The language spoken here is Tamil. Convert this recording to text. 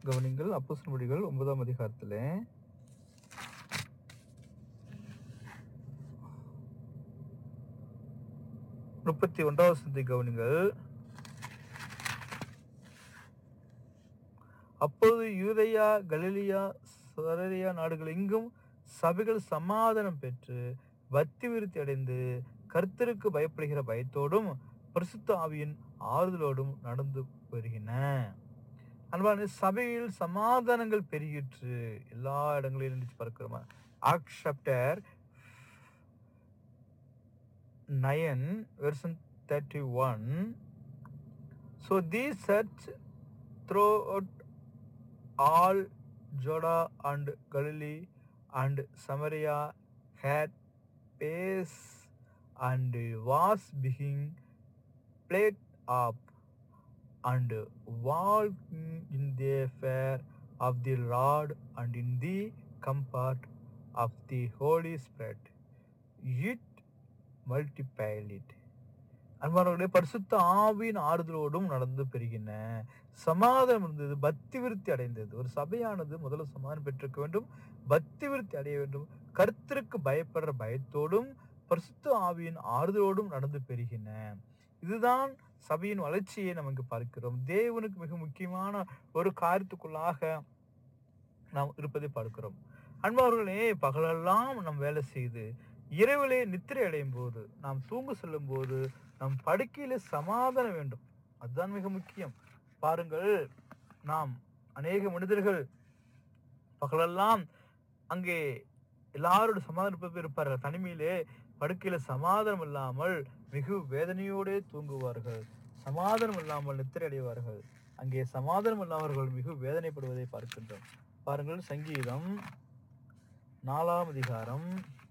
கவனிங்கள் அப்போஸ்தலர் மொழிகள் ஒன்பதாம் அதிகாரத்தில் முப்பத்தி ஒன்றாவது சந்தை கவனிங்கள் அப்போது யூதேயா கலிலியா சரரியா நாடுகள் எங்கும் சபைகள் சமாதானம் பெற்று பக்தி விருத்தி அடைந்து கர்த்தருக்கு பயப்படுகிற பயத்தோடும் பரிசுத்த ஆவியின் ஆறுதலோடும் நடந்து வருகின அன்பான சபையில் சமாதானங்கள் பெருகிற்று எல்லா இடங்களிலும் இருந்துச்சு பார்க்கிறோமா act chapter nine version thirty one so the church through all Judah and Galilee and Samaria had peace and was being played up and walking in the fair of the Lord and in the comfort of the Holy Spirit. It multiplied it. அன்பானவர்களே பரிசுத்த ஆவியின் ஆறுதலோடும் நடந்து பெறுகின சமாதானம் இருந்தது பக்தி விருத்தி அடைந்தது ஒரு சபையானது முதல்ல சமாதானம் பெற்றிருக்க வேண்டும் பக்தி விருத்தி அடைய வேண்டும் கர்த்தருக்கு பயப்படுற பயத்தோடும் பரிசுத்த ஆவியின் ஆறுதலோடும் நடந்து பெறுகின இதுதான் சபையின் வளர்ச்சியை நமக்கு பார்க்கிறோம் தேவனுக்கு மிக முக்கியமான ஒரு காரியத்துக்குள்ளாக நாம் இருப்பதை பார்க்கிறோம் அன்பார்களே பகலெல்லாம் நாம் வேலை செய்து இரவிலே நித்திரை அடையும் போது நாம் தூங்க செல்லும் போது நம் படுக்கையில சமாதானம் வேண்டும் அதுதான் மிக முக்கியம் பாருங்கள் நாம் அநேக மனிதர்கள் பகலெல்லாம் அங்கே எல்லாரோட சமாதானம் இருப்பார்கள் தனிமையிலே படுக்கையில சமாதானம் இல்லாமல் மிகு வேதனையோடே தூங்குவார்கள் சமாதானம் இல்லாமல் நித்திரை அடைவார்கள் அங்கே சமாதானம் இல்லாதவர்கள் மிகு வேதனைப்படுவதை பார்க்கின்றோம் பாருங்கள் சங்கீதம் நாலாம் அதிகாரம்